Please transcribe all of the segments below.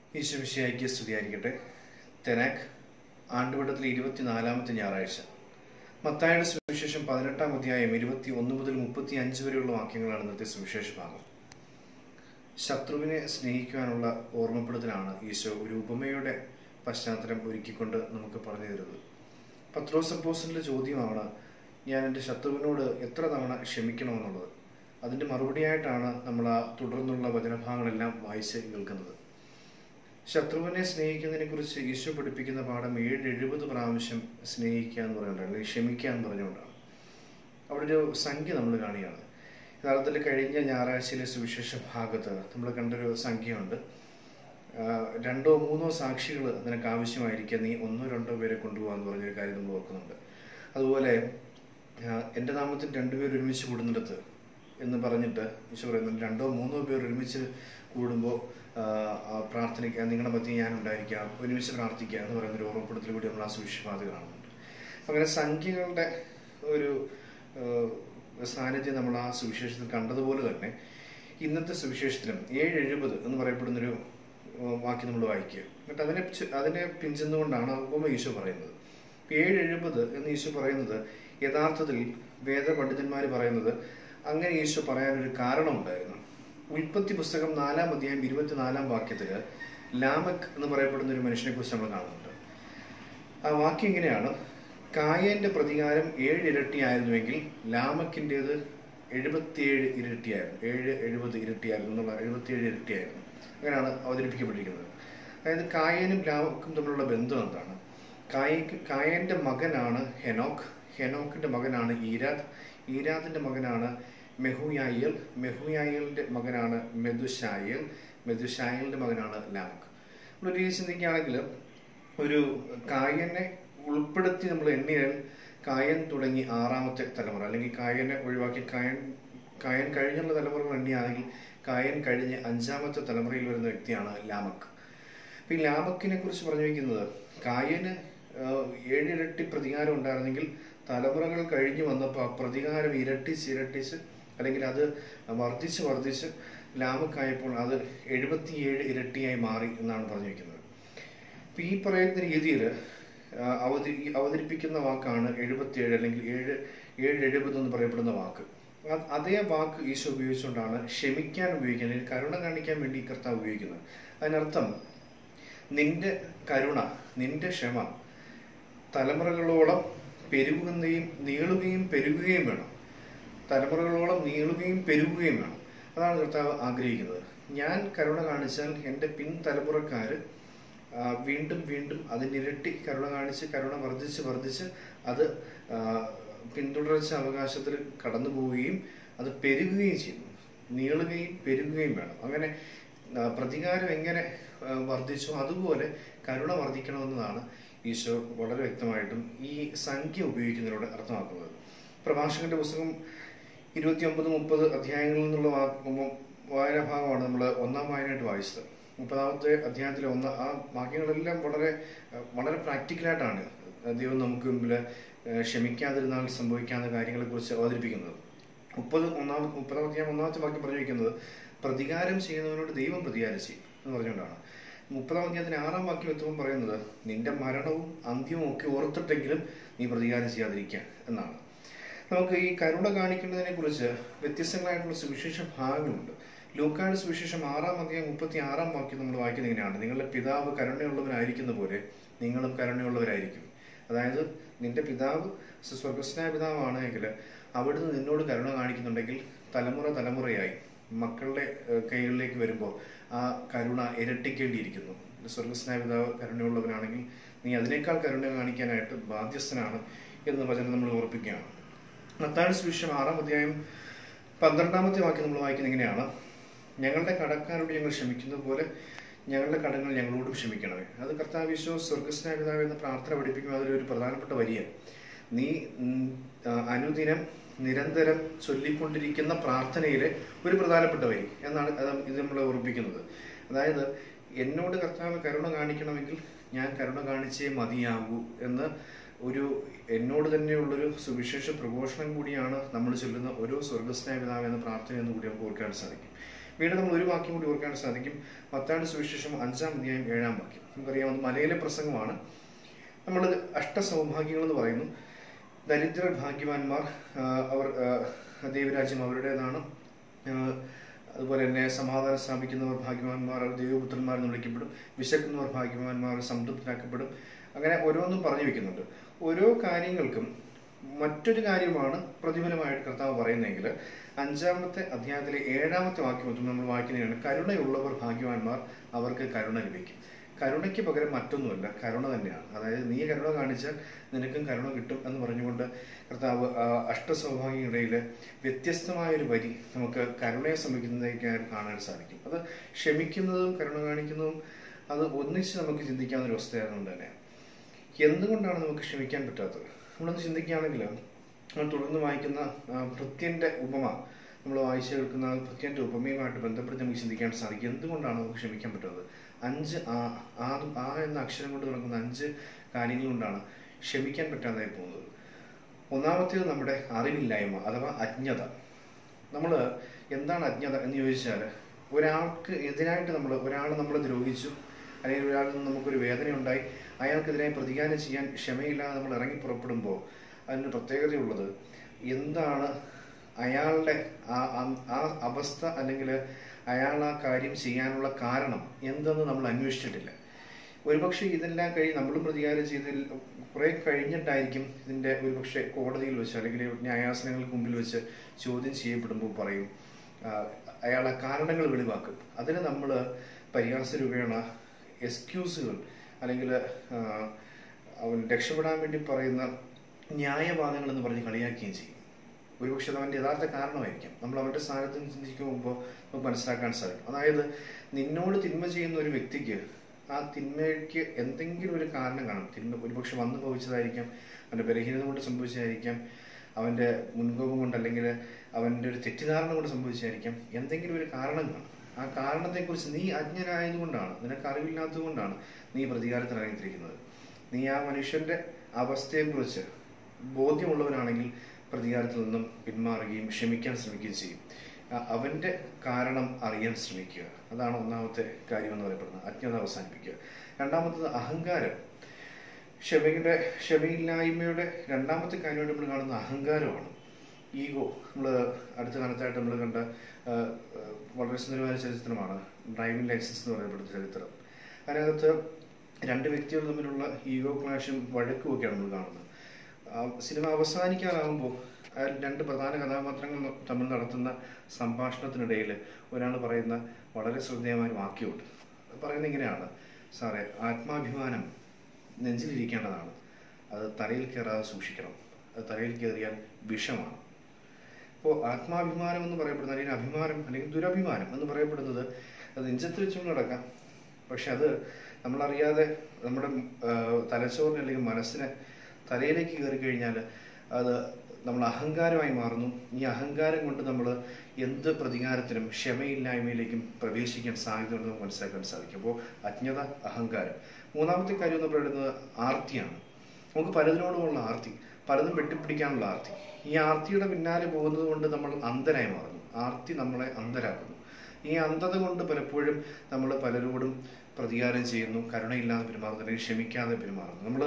ഈശ്വമിശിയായിക്ക് സ്തുതിയായിരിക്കട്ടെ തെനാക് ആണ്ടുവട്ടത്തിലെ ഇരുപത്തിനാലാമത്തെ ഞായറാഴ്ച മത്തായുടെ സുവിശേഷം പതിനെട്ടാം അധ്യായം ഇരുപത്തി ഒന്ന് മുതൽ മുപ്പത്തി അഞ്ച് വരെയുള്ള വാക്യങ്ങളാണ് ഇന്നത്തെ സുവിശേഷ ഭാഗം ശത്രുവിനെ സ്നേഹിക്കുവാനുള്ള ഓർമ്മപ്പെടുത്തലാണ് ഈശോ ഒരു ഉപമയുടെ പശ്ചാത്തലം ഒരുക്കിക്കൊണ്ട് നമുക്ക് പറഞ്ഞു തരുന്നത് പത്രോസപ്പോസിന്റെ ചോദ്യമാണ് ഞാൻ എൻ്റെ ശത്രുവിനോട് എത്ര തവണ ക്ഷമിക്കണമെന്നുള്ളത് അതിൻ്റെ മറുപടിയായിട്ടാണ് നമ്മൾ ആ തുടർന്നുള്ള വചനഭാഗങ്ങളെല്ലാം വായിച്ച് കേൾക്കുന്നത് ശത്രുവിനെ സ്നേഹിക്കുന്നതിനെ കുറിച്ച് ഈശോ പഠിപ്പിക്കുന്ന പാഠം ഏഴ് എഴുപത് പ്രാവശ്യം സ്നേഹിക്കുക എന്ന് പറയുന്നുണ്ട് അല്ലെങ്കിൽ ക്ഷമിക്കുക എന്ന് പറഞ്ഞുകൊണ്ടാണ് അവിടെ ഒരു സംഖ്യ നമ്മൾ കാണുകയാണ് യഥാർത്ഥത്തിൽ കഴിഞ്ഞ ഞായറാഴ്ചയിലെ സുവിശേഷ ഭാഗത്ത് നമ്മൾ കണ്ടൊരു സംഖ്യയുണ്ട് ആ, രണ്ടോ മൂന്നോ സാക്ഷികൾ നിനക്ക് ആവശ്യമായിരിക്കുക നീ ഒന്നോ രണ്ടോ പേരെ കൊണ്ടുപോകാന്ന് പറഞ്ഞൊരു കാര്യം നമ്മൾ ഓർക്കുന്നുണ്ട് അതുപോലെ ആ, എൻ്റെ നാമത്തിൽ രണ്ടുപേർ ഒരുമിച്ച് കൂടുന്നിടത്ത് എന്ന് പറഞ്ഞിട്ട് ഈശോ പറയുന്നുണ്ട് രണ്ടോ മൂന്നോ പേർ ഒരുമിച്ച് കൂടുമ്പോൾ പ്രാർത്ഥനയ്ക്കുക നിങ്ങളുടെ മധ്യ ഞാൻ ഉണ്ടായിരിക്കാം ഒരുമിച്ച് പ്രാർത്ഥിക്കുക എന്ന് പറയുന്നൊരു ഓർമ്മപ്പെടുത്തൽ കൂടി നമ്മൾ ആ സുവിശേഷപാത കാണുന്നുണ്ട് അങ്ങനെ സംഖ്യകളുടെ ഒരു ആ, സാന്നിധ്യം നമ്മൾ ആ സുവിശേഷത്തിൽ കണ്ടതുപോലെ തന്നെ ഇന്നത്തെ സുവിശേഷത്തിലും ഏഴ് എഴുപത് എന്ന് പറയപ്പെടുന്നൊരു ആ, വാക്യം നമ്മൾ വായിക്കുക എന്നിട്ട് അതിനെ ചു- അതിനെ പിഞ്ചെന്നുകൊണ്ടാണ് ഉപമ ഈശോ പറയുന്നത് ഏഴ് എഴുപത് എന്ന് ഈശോ പറയുന്നത് യഥാർത്ഥത്തിൽ വേദപണ്ഡിതന്മാർ പറയുന്നത് അങ്ങനെ ഈശോ പറയാനൊരു കാരണമുണ്ടായിരുന്നു ഉൽപ്പത്തി പുസ്തകം നാലാം അധ്യായം ഇരുപത്തിനാലാം വാക്യത്തിൽ ലാമക് എന്ന് പറയപ്പെടുന്ന ഒരു മനുഷ്യനെ കുറിച്ച് നമ്മൾ കാണുന്നുണ്ട് ആ വാക്യം ഇങ്ങനെയാണ് കായന്റെ പ്രതികാരം ഏഴ് ഇരട്ടിയായിരുന്നുവെങ്കിൽ ലാമക്കിൻ്റെത് എഴുപത്തിയേഴ് ഇരട്ടിയായിരുന്നു ഏഴ് എഴുപത് ഇരട്ടിയായിരുന്നു എന്നുള്ള എഴുപത്തിയേഴ് ഇരട്ടിയായിരുന്നു അങ്ങനെയാണ് അവതരിപ്പിക്കപ്പെട്ടിരിക്കുന്നത് അതായത് കായനും ലാമക്കും തമ്മിലുള്ള ബന്ധം എന്താണ് കായ കായന്റെ മകനാണ് ഹെനോക്ക് ഹെനോക്കിന്റെ മകനാണ് ഈരാദ് ഈരാദിന്റെ മകനാണ് മെഹുയായേൽ മെഹുയായേലിന്റെ മകനാണ് മെതുഷായേൽ മെതുഷായേലിന്റെ മകനാണ് ലാമക് നമ്മൾ രീതി ചിന്തിക്കുകയാണെങ്കിൽ ഒരു കായനെ ഉൾപ്പെടുത്തി നമ്മൾ എണ്ണിയാൽ കായൻ തുടങ്ങി ആറാമത്തെ തലമുറ അല്ലെങ്കിൽ കായനെ ഒഴിവാക്കി കായൻ കായൻ കഴിഞ്ഞുള്ള തലമുറകൾ എണ്ണിയാണെങ്കിൽ കായൻ കഴിഞ്ഞ് അഞ്ചാമത്തെ തലമുറയിൽ വരുന്ന വ്യക്തിയാണ് ലാമക് അപ്പൊ ഈ ലാമക്കിനെ കുറിച്ച് പറഞ്ഞു വയ്ക്കുന്നത് കായന് ആഹ്, ഏഴിരട്ടി പ്രതികാരം ഉണ്ടായിരുന്നെങ്കിൽ തലമുറകൾ കഴിഞ്ഞു വന്നപ്പോൾ ആ പ്രതികാരം ഇരട്ടിച്ച് ഇരട്ടിച്ച് അല്ലെങ്കിൽ അത് വർദ്ധിച്ച് വർദ്ധിച്ച് ലാമക്കായപ്പോൾ അത് എഴുപത്തിയേഴ് ഇരട്ടിയായി മാറി എന്നാണ് പറഞ്ഞു വയ്ക്കുന്നത് അപ്പൊ ഈ പറയുന്ന രീതിയിൽ അവതരി അവതരിപ്പിക്കുന്ന വാക്കാണ് എഴുപത്തിയേഴ് അല്ലെങ്കിൽ ഏഴ് ഏഴ് എഴുപത് എന്ന് പറയപ്പെടുന്ന വാക്ക് അത് അതേ വാക്ക് ഈശോ ഉപയോഗിച്ചുകൊണ്ടാണ് ക്ഷമിക്കാൻ ഉപയോഗിക്കുന്നത് അല്ലെങ്കിൽ കരുണ കാണിക്കാൻ വേണ്ടി ഈ കർത്താവ് ഉപയോഗിക്കുന്നത് അതിനർത്ഥം നിന്റെ കരുണ നിന്റെ ക്ഷമ തലമുറകളോളം പെരുകുകയും നീളുകയും പെരുകുകയും വേണം തലമുറകളോളം നീളുകയും പെരുകുകയും വേണം അതാണ് കർത്താവ് ആഗ്രഹിക്കുന്നത് ഞാൻ കരുണ കാണിച്ചാൽ എൻ്റെ പിൻ തലമുറക്കാർ വീണ്ടും വീണ്ടും അതിനിരട്ടി കരുണ കാണിച്ച് കരുണ വർദ്ധിച്ച് വർദ്ധിച്ച് അത് ആ, പിന്തുടർച്ച അവകാശത്തിൽ കടന്നു പോവുകയും അത് പെരുകുകയും ചെയ്യുന്നു നീളുകയും പെരുകുകയും വേണം അങ്ങനെ ആ, പ്രതികാരം എങ്ങനെ ആ, വർദ്ധിച്ചോ അതുപോലെ കരുണ വർദ്ധിക്കണമെന്നതാണ് ഈശോ വളരെ വ്യക്തമായിട്ടും ഈ സംഖ്യ ഉപയോഗിക്കുന്നതിലൂടെ അർത്ഥമാക്കുന്നത് പ്രഭാഷകന്റെ പുസ്തകം ഇരുപത്തി ഒമ്പത് മുപ്പത് അധ്യായങ്ങളിൽ നിന്നുള്ള വാ- മു- വായനാ ഭാഗമാണ് നമ്മൾ ഒന്നാം വായനയായിട്ട് വായിച്ചത് മുപ്പതാമത്തെ അധ്യായത്തിലെ ഒന്ന് ആ വാക്യങ്ങളെല്ലാം വളരെ അഹ് വളരെ പ്രാക്ടിക്കലായിട്ടാണ് ദൈവം നമുക്ക് മുമ്പിൽ അഹ് ക്ഷമിക്കാതിരുന്നാൽ സംഭവിക്കാവുന്ന കാര്യങ്ങളെ കുറിച്ച് അവതരിപ്പിക്കുന്നത് മുപ്പത് ഒന്നാമത് മുപ്പതാം അധ്യായം ഒന്നാമത്തെ വാക്യം പറഞ്ഞു വയ്ക്കുന്നത് പ്രതികാരം ചെയ്യുന്നവനോട് ദൈവം പ്രതികാരം ചെയ്യും എന്ന് പറഞ്ഞുകൊണ്ടാണ് മുപ്പതാം അധ്യായത്തിന് ആറാം വാക്യം എത്തുമ്പോൾ പറയുന്നത് നിന്റെ മരണവും അന്ത്യവും ഒക്കെ ഓർത്തിട്ടെങ്കിലും നീ പ്രതികാരം ചെയ്യാതിരിക്കുക എന്നാണ് നമുക്ക് ഈ കരുണ കാണിക്കുന്നതിനെ കുറിച്ച് വ്യത്യസ്തങ്ങളായിട്ടുള്ള സുവിശേഷ ഭാഗങ്ങളുണ്ട് ലൂക്കാട് സുവിശേഷം ആറാം അധ്യായം മുപ്പത്തി ആറാം വാക്യം നമ്മൾ വായിക്കുന്നത് ഇങ്ങനെയാണ് നിങ്ങളുടെ പിതാവ് കരുണയുള്ളവരായിരിക്കുന്ന പോലെ നിങ്ങളും കരുണയുള്ളവരായിരിക്കും അതായത് നിന്റെ പിതാവ് സ്വർഗസ്നായ പിതാവാണ് എങ്കിൽ അവിടുന്ന് നിന്നോട് കരുണ കാണിക്കുന്നുണ്ടെങ്കിൽ തലമുറ തലമുറയായി മക്കളുടെ ഏഹ്, കൈകളിലേക്ക് വരുമ്പോൾ ആ കരുണ ഇരട്ടിക്കേണ്ടിയിരിക്കുന്നു സ്വർഗസ്നായ പിതാവ് കരുണയുള്ളവനാണെങ്കിൽ നീ അതിനേക്കാൾ കരുണ കാണിക്കാനായിട്ട് ബാധ്യസ്ഥനാണ് എന്ന് വചനം നമ്മൾ ഓർപ്പിക്കുകയാണ് മത്താടി സുവിശേഷം ആറാം അധ്യായം പന്ത്രണ്ടാമത്തെ വാക്യം നമ്മൾ വായിക്കുന്നത് ഇങ്ങനെയാണ് ഞങ്ങളുടെ കടക്കാരോട് ഞങ്ങൾ ക്ഷമിക്കുന്നത് പോലെ ഞങ്ങളുടെ കടങ്ങൾ ഞങ്ങളോടും ക്ഷമിക്കണമേ അത് കർത്താവ് വിശ്വ സ്വർഗസ്നായ പിതാവ് എന്ന പ്രാർത്ഥന പഠിപ്പിക്കുമ്പോൾ അതിലൊരു പ്രധാനപ്പെട്ട വരിയ നീ ഉം, ആ, അനുദിനം നിരന്തരം ചൊല്ലിക്കൊണ്ടിരിക്കുന്ന പ്രാർത്ഥനയിലെ ഒരു പ്രധാനപ്പെട്ട വരി എന്നാണ് അത് ഇത് നമ്മളെ ഓർമ്മിപ്പിക്കുന്നത് അതായത് എന്നോട് കർത്താവ് കരുണ കാണിക്കണമെങ്കിൽ ഞാൻ കരുണ കാണിച്ചേ മതിയാകൂ എന്ന് ഒരു എന്നോട് തന്നെയുള്ളൊരു സുവിശേഷ പ്രഘോഷണം കൂടിയാണ് നമ്മൾ ചൊല്ലുന്ന ഓരോ സ്വർഗസ്നായ പിതാവ് എന്ന പ്രാർത്ഥന എന്ന് കൂടി നമുക്ക് ഓർക്കാൻ സാധിക്കും വീണ്ടും നമ്മൾ ഒരു വാക്യം കൂടി ഓർക്കാൻ സാധിക്കും മത്തായുടെ സുവിശേഷം അഞ്ചാം അധ്യായം ഏഴാം വാക്യം നമുക്കറിയാം അത് മലയിലെ പ്രസംഗമാണ് നമ്മൾ അഷ്ടസൗഭാഗ്യങ്ങൾ എന്ന് പറയുന്നു ദരിദ്ര ഭാഗ്യവാന്മാർ ആ, അവർ ആ, ദൈവരാജ്യം അവരുടേതാണ് ആ, അതുപോലെ തന്നെ സമാധാനം സ്ഥാപിക്കുന്നവർ ഭാഗ്യവാന്മാർ അവർ ദൈവപുത്രന്മാർ എന്ന് വിളിക്കപ്പെടും വിശക്കുന്നവർ ഭാഗ്യവാന്മാർ സംതൃപ്തരാക്കപ്പെടും അങ്ങനെ ഓരോന്നും പറഞ്ഞു വെക്കുന്നുണ്ട് ഓരോ കാര്യങ്ങൾക്കും മറ്റൊരു കാര്യമാണ് പ്രതിഫലമായിട്ട് കർത്താവ് പറയുന്നതെങ്കിൽ അഞ്ചാമത്തെ അധ്യായത്തിലെ ഏഴാമത്തെ വാക്യം മൊത്തം നമ്മൾ വായിക്കുന്നതാണ് കരുണയുള്ളവർ ഭാഗ്യവാന്മാർ അവർക്ക് കരുണ ലഭിക്കും കരുണയ്ക്ക് പകരം മറ്റൊന്നുമല്ല കരുണ തന്നെയാണ് അതായത് നീ കരുണ കാണിച്ചാൽ നിനക്കും കരുണ കിട്ടും എന്ന് പറഞ്ഞുകൊണ്ട് കർത്താവ് ആ അഷ്ടസൗഭാഗ്യങ്ങളിടയിൽ വ്യത്യസ്തമായ ഒരു വരി നമുക്ക് കരുണയെ ശ്രമിക്കുന്നതായി കാണാൻ സാധിക്കും അത് ക്ഷമിക്കുന്നതും കരുണ കാണിക്കുന്നതും അത് ഒന്നിച്ച് നമുക്ക് ചിന്തിക്കാവുന്ന ഒരു അവസ്ഥയായതുകൊണ്ട് തന്നെ എന്തുകൊണ്ടാണ് നമുക്ക് ക്ഷമിക്കാൻ പറ്റാത്തത് നമ്മളൊന്ന് ചിന്തിക്കുകയാണെങ്കിൽ നമ്മൾ തുടർന്ന് വായിക്കുന്ന ആ, ഭൃത്യന്റെ ഉപമ നമ്മൾ വായിച്ചു കേൾക്കുന്ന ആ ഭൃത്യന്റെ ഉപമയുമായിട്ട് ബന്ധപ്പെടുത്തി നമുക്ക് ചിന്തിക്കാൻ സാധിക്കും എന്തുകൊണ്ടാണ് നമുക്ക് ക്ഷമിക്കാൻ പറ്റുന്നത് അഞ്ച് ആ ആ ആ എന്ന അക്ഷരം കൊണ്ട് തുടങ്ങുന്ന അഞ്ച് കാര്യങ്ങൾ കൊണ്ടാണ് ക്ഷമിക്കാൻ പറ്റാതായി പോകുന്നത് ഒന്നാമത്തേത് നമ്മുടെ അറിവില്ലായ്മ അഥവാ അജ്ഞത നമ്മൾ എന്താണ് അജ്ഞത എന്ന് ചോദിച്ചാൽ ഒരാൾക്ക് എതിരായിട്ട് നമ്മൾ ഒരാൾ നമ്മളെ ദ്രോഹിച്ചു അല്ലെങ്കിൽ ഒരാളിൽ നിന്ന് നമുക്കൊരു വേദന ഉണ്ടായി അയാൾക്കെതിരായി പ്രതികാരം ചെയ്യാൻ ക്ഷമയില്ലാതെ നമ്മൾ ഇറങ്ങി പുറപ്പെടുമ്പോൾ അതിന് പ്രത്യേകതയുള്ളത് എന്താണ് അയാളുടെ ആ ആ- ആ അവസ്ഥ അല്ലെങ്കിൽ അയാൾ ആ കാര്യം ചെയ്യാനുള്ള കാരണം എന്തെന്ന് നമ്മൾ അന്വേഷിച്ചിട്ടില്ല ഒരുപക്ഷെ ഇതെല്ലാം കഴിഞ്ഞ് നമ്മളും പ്രതികാരം ചെയ്തതിൽ കുറെ കഴിഞ്ഞിട്ടായിരിക്കും ഇതിന്റെ ഒരുപക്ഷെ കോടതിയിൽ വെച്ച് അല്ലെങ്കിൽ ന്യായാസനങ്ങൾക്ക് മുമ്പിൽ വെച്ച് ചോദ്യം ചെയ്യപ്പെടുമ്പോൾ പറയും ആ, അയാളെ കാരണങ്ങൾ വെളിവാക്കും അതിന് നമ്മൾ പരിഹാസ രൂപേണ എക്സ്ക്യൂസുകൾ അല്ലെങ്കിൽ അവൻ രക്ഷപ്പെടാൻ വേണ്ടി പറയുന്ന ന്യായവാദങ്ങൾ എന്ന് പറഞ്ഞ് കളിയാക്കുകയും ചെയ്യും ഒരുപക്ഷെ അത് അവൻ്റെ യഥാർത്ഥ കാരണമായിരിക്കും നമ്മൾ അവരുടെ സ്ഥാനത്ത് നിന്ന് ചിന്തിക്കുമ്പോൾ നമുക്ക് മനസ്സിലാക്കാൻ സാധിക്കും അതായത് നിന്നോട് തിന്മ ചെയ്യുന്ന ഒരു വ്യക്തിക്ക് ആ തിന്മയ്ക്ക് എന്തെങ്കിലും ഒരു കാരണം കാണും തിന്മ ഒരുപക്ഷെ വന്നു ഭവിച്ചതായിരിക്കാം അവൻ്റെ ബലഹീനത കൊണ്ട് സംഭവിച്ചതായിരിക്കാം അവൻ്റെ മുൻകോപം കൊണ്ട് അല്ലെങ്കിൽ അവൻ്റെ ഒരു തെറ്റിദ്ധാരണ കൊണ്ട് സംഭവിച്ചതായിരിക്കാം എന്തെങ്കിലും ഒരു കാരണം കാണും ആ കാരണത്തെക്കുറിച്ച് നീ അജ്ഞനായതുകൊണ്ടാണ് നിനക്ക് അറിവില്ലാത്തതുകൊണ്ടാണ് നീ പ്രതികാരത്തിന് ഇറങ്ങിത്തിരിക്കുന്നത് നീ ആ മനുഷ്യന്റെ അവസ്ഥയെക്കുറിച്ച് ബോധ്യമുള്ളവനാണെങ്കിൽ പ്രതികാരത്തിൽ നിന്നും പിന്മാറുകയും ക്ഷമിക്കാൻ ശ്രമിക്കുകയും ചെയ്യും ആ- അവന്റെ കാരണം അറിയാൻ ശ്രമിക്കുക അതാണ് ഒന്നാമത്തെ കാര്യം എന്ന് പറയപ്പെടുന്നത് അജ്ഞത അവസാനിപ്പിക്കുക രണ്ടാമത്തത് അഹങ്കാരം ക്ഷമയുടെ ക്ഷമയില്ലായ്മയുടെ രണ്ടാമത്തെ കാര്യമായിട്ട് നമ്മൾ കാണുന്ന അഹങ്കാരമാണ് ഈഗോ നമ്മൾ അടുത്ത കാലത്തായിട്ട് നമ്മൾ കണ്ട ആ, ആ, വളരെ സുന്ദരമായ ചരിത്രമാണ് ഡ്രൈവിംഗ് ലൈസൻസ് എന്ന് പറയപ്പെടുന്ന ചരിത്രം അതിനകത്ത് രണ്ട് വ്യക്തികൾ തമ്മിലുള്ള ഈഗോ ക്ലാഷും വഴക്കും ഒക്കെയാണ് നമ്മൾ കാണുന്നത് ആ സിനിമ അവസാനിക്കാനാകുമ്പോൾ ആ രണ്ട് പ്രധാന കഥാപാത്രങ്ങൾ തമ്മിൽ നടത്തുന്ന സംഭാഷണത്തിനിടയിൽ ഒരാൾ പറയുന്ന വളരെ ശ്രദ്ധേയമായ ഒരു വാക്യമുണ്ട് അത് പറയുന്നത് ഇങ്ങനെയാണ് സാറേ ആത്മാഭിമാനം നെഞ്ചിലിരിക്കേണ്ടതാണ് അത് തലയിൽ കയറാതെ സൂക്ഷിക്കണം അത് തലയിൽ കയറിയാൽ വിഷമാണ് അപ്പോൾ ആത്മാഭിമാനം എന്ന് പറയപ്പെടുന്ന അല്ലെങ്കിൽ അഭിമാനം അല്ലെങ്കിൽ ദുരഭിമാനം എന്ന് പറയപ്പെടുന്നത് അത് നെഞ്ചത്ത് വെച്ചുകൊണ്ട് നടക്കാം പക്ഷെ അത് നമ്മളറിയാതെ നമ്മുടെ ആ, തലച്ചോറിന് അല്ലെങ്കിൽ മനസ്സിന് തലയിലേക്ക് കയറി കഴിഞ്ഞാൽ അത് നമ്മൾ അഹങ്കാരമായി മാറുന്നു ഈ അഹങ്കാരം കൊണ്ട് നമ്മൾ എന്ത് പ്രതികാരത്തിനും ക്ഷമയില്ലായ്മയിലേക്കും പ്രവേശിക്കാൻ സാധ്യതയുണ്ടെന്ന് നമുക്ക് മനസ്സിലാക്കാൻ സാധിക്കും അപ്പോൾ അജ്ഞത അഹങ്കാരം മൂന്നാമത്തെ കാര്യം എന്ന് പറയുന്നത് ആർത്തിയാണ് നമുക്ക് പലതിനോടുമുള്ള ആർത്തി പലതും വെട്ടിപ്പിടിക്കാനുള്ള ആർത്തി ഈ ആർത്തിയുടെ പിന്നാലെ പോകുന്നത് കൊണ്ട് നമ്മൾ അന്ധരായി മാറുന്നു ആർത്തി നമ്മളെ അന്ധരാക്കുന്നു ഈ അന്ധത കൊണ്ട് പലപ്പോഴും നമ്മൾ പലരോടും പ്രതികാരം ചെയ്യുന്നു കരുണയില്ലാതെ പെരുമാറുന്നു അല്ലെങ്കിൽ ക്ഷമിക്കാതെ പെരുമാറുന്നു നമ്മൾ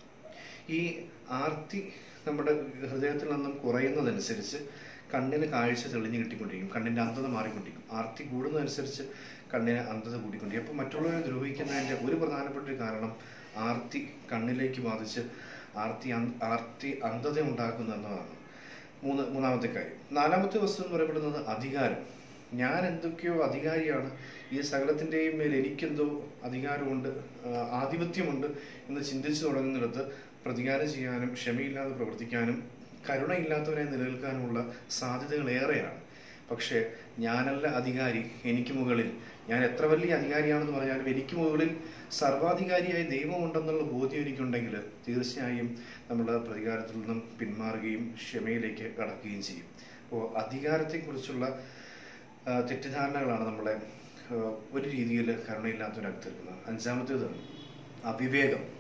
ഈ ആർത്തി നമ്മുടെ ഹൃദയത്തിൽ നിന്നും കുറയുന്നതനുസരിച്ച് കണ്ണിന് കാഴ്ച തെളിഞ്ഞു കിട്ടിക്കൊണ്ടിരിക്കും കണ്ണിന്റെ അന്ധത മാറിക്കൊണ്ടിരിക്കും ആർത്തി കൂടുന്നതനുസരിച്ച് കണ്ണിന് അന്ധത കൂടിക്കൊണ്ടിരിക്കും അപ്പോൾ മറ്റുള്ളവരെ ദ്രോഹിക്കുന്നതിന്റെ ഒരു പ്രധാനപ്പെട്ട ഒരു കാരണം ആർത്തി കണ്ണിലേക്ക് ബാധിച്ച് ആർത്തി അന്ധ- ആർത്തി അന്ധത ഉണ്ടാക്കുന്നു എന്നതാണ് മൂന്ന് മൂന്നാമത്തെ കാര്യം നാലാമത്തെ വസ്തു എന്ന് പറയപ്പെടുന്നത് അധികാരം ഞാൻ എന്തൊക്കെയോ അധികാരിയാണ് ഈ സകലത്തിൻ്റെയും മേൽ എനിക്കെന്തോ അധികാരമുണ്ട് ആ, ആധിപത്യമുണ്ട് എന്ന് ചിന്തിച്ചു തുടങ്ങുന്നിടത്ത് പ്രതികാരം ചെയ്യാനും ക്ഷമയില്ലാതെ പ്രവർത്തിക്കാനും കരുണയില്ലാത്തവരായി നിലനിൽക്കാനുമുള്ള സാധ്യതകൾ ഏറെയാണ് പക്ഷേ ഞാനല്ല അധികാരി എനിക്ക് മുകളിൽ ഞാൻ എത്ര വലിയ അധികാരിയാണെന്ന് പറഞ്ഞാലും എനിക്ക് മുകളിൽ സർവാധികാരിയായ ദൈവമുണ്ടെന്നുള്ള ബോധ്യം എനിക്കുണ്ടെങ്കിൽ തീർച്ചയായും നമ്മൾ പ്രതികാരത്തിൽ നിന്നും പിന്മാറുകയും ക്ഷമയിലേക്ക് കടക്കുകയും ചെയ്യും അപ്പോൾ അധികാരത്തെക്കുറിച്ചുള്ള ആ, തെറ്റിദ്ധാരണകളാണ് നമ്മളെ ആ, ഒരു രീതിയിൽ കരുണയില്ലാത്തവരകത്ത് തീർക്കുന്നത് അഞ്ചാമത്തേത് അവിവേകം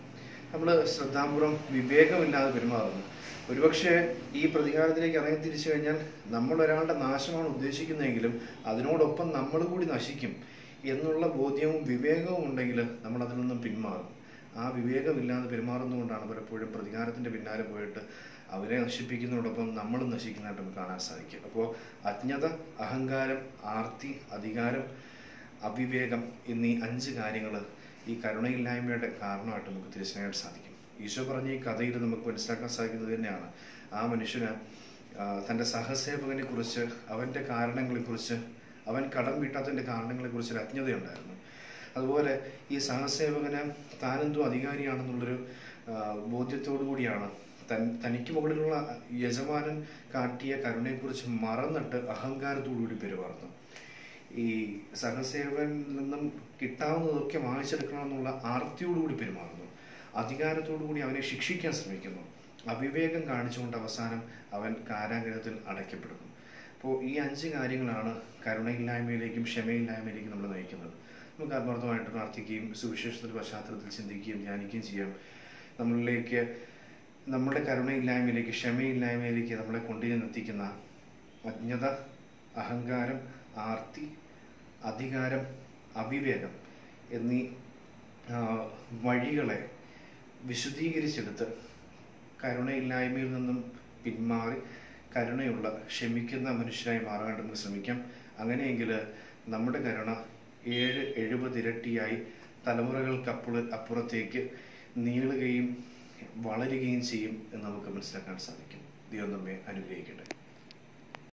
നമ്മൾ ശ്രദ്ധാപൂർവം വിവേകമില്ലാതെ പെരുമാറുന്നു ഒരുപക്ഷെ ഈ പ്രതികാരത്തിലേക്ക് ഇറങ്ങി തിരിച്ചു കഴിഞ്ഞാൽ നമ്മൾ ഒരാളുടെ നാശമാണ് ഉദ്ദേശിക്കുന്നതെങ്കിലും അതിനോടൊപ്പം നമ്മൾ കൂടി നശിക്കും എന്നുള്ള ബോധ്യവും വിവേകവും ഉണ്ടെങ്കിൽ നമ്മൾ അതിൽ നിന്നും പിന്മാറും ആ വിവേകമില്ലാതെ പെരുമാറുന്നതുകൊണ്ടാണ് പലപ്പോഴും പ്രതികാരത്തിന്റെ പിന്നാലെ പോയിട്ട് അവരെ നശിപ്പിക്കുന്നതോടൊപ്പം നമ്മളും നശിക്കുന്നതായിട്ട് നമുക്ക് കാണാൻ സാധിക്കും അപ്പോൾ അജ്ഞത അഹങ്കാരം ആർത്തി അധികാരം അവിവേകം എന്നീ അഞ്ച് കാര്യങ്ങൾ ഈ കരുണയില്ലായ്മയുടെ കാരണമായിട്ട് നമുക്ക് തിരിച്ചറിയാൻ സാധിക്കും ഈശോ പറഞ്ഞ ഈ കഥയിൽ നമുക്ക് മനസ്സിലാക്കാൻ സാധിക്കുന്നത് തന്നെയാണ് ആ മനുഷ്യന് ആ, തൻ്റെ സഹസേവകനെ കുറിച്ച് അവൻ്റെ കാരണങ്ങളെക്കുറിച്ച് അവൻ കടം വീട്ടാത്തതിൻ്റെ കാരണങ്ങളെക്കുറിച്ച് ഒരു അജ്ഞതയുണ്ടായിരുന്നു അതുപോലെ ഈ സഹസേവകന് താനെന്തോ അധികാരിയാണെന്നുള്ളൊരു ആ, ബോധ്യത്തോടു കൂടിയാണ് തൻ തനിക്ക് മുകളിലുള്ള യജമാനൻ കാട്ടിയ കരുണയെക്കുറിച്ച് മറന്നിട്ട് അഹങ്കാരത്തോടുകൂടി പെരുമാറുന്നു ഈ സഹസേവനിൽ നിന്നും കിട്ടാവുന്നതൊക്കെ വാങ്ങിച്ചെടുക്കണമെന്നുള്ള ആർത്തിയോടുകൂടി പെരുമാറുന്നു അധികാരത്തോടുകൂടി അവനെ ശിക്ഷിക്കാൻ ശ്രമിക്കുന്നു അവിവേകം കാണിച്ചുകൊണ്ട് അവസാനം അവൻ കാരാഗ്രഹത്തിൽ അടയ്ക്കപ്പെടുന്നു അപ്പോൾ ഈ അഞ്ച് കാര്യങ്ങളാണ് കരുണയില്ലായ്മയിലേക്കും ക്ഷമയില്ലായ്മയിലേക്കും നമ്മൾ നയിക്കുന്നത് നമുക്ക് ആത്മാർത്ഥമായിട്ട് പ്രാർത്ഥിക്കുകയും സുവിശേഷത്തിന്റെ പശ്ചാത്തലത്തിൽ ചിന്തിക്കുകയും ധ്യാനിക്കുകയും ചെയ്യാം നമ്മളിലേക്ക് നമ്മുടെ കരുണയില്ലായ്മയിലേക്ക് ക്ഷമയില്ലായ്മയിലേക്ക് നമ്മളെ കൊണ്ടുചെന്ന് എത്തിക്കുന്ന അജ്ഞത അഹങ്കാരം ആർത്തി അധികാരം അവിവേകം എന്നീ ആ, വഴികളെ വിശദീകരിച്ചെടുത്ത് കരുണയില്ലായ്മയിൽ നിന്നും പിന്മാറി കരുണയുള്ള ക്ഷമിക്കുന്ന മനുഷ്യരായി മാറാൻ നമുക്ക് ശ്രമിക്കാം അങ്ങനെയെങ്കിൽ നമ്മുടെ കരുണ ഏഴ് എഴുപത് ഇരട്ടിയായി തലമുറകൾക്കപ്പുറ അപ്പുറത്തേക്ക് നീളുകയും വളരുകയും ചെയ്യും എന്ന് നമുക്ക് മനസ്സിലാക്കാൻ സാധിക്കും ദൈവം നമ്മെ അനുഗ്രഹിക്കട്ടെ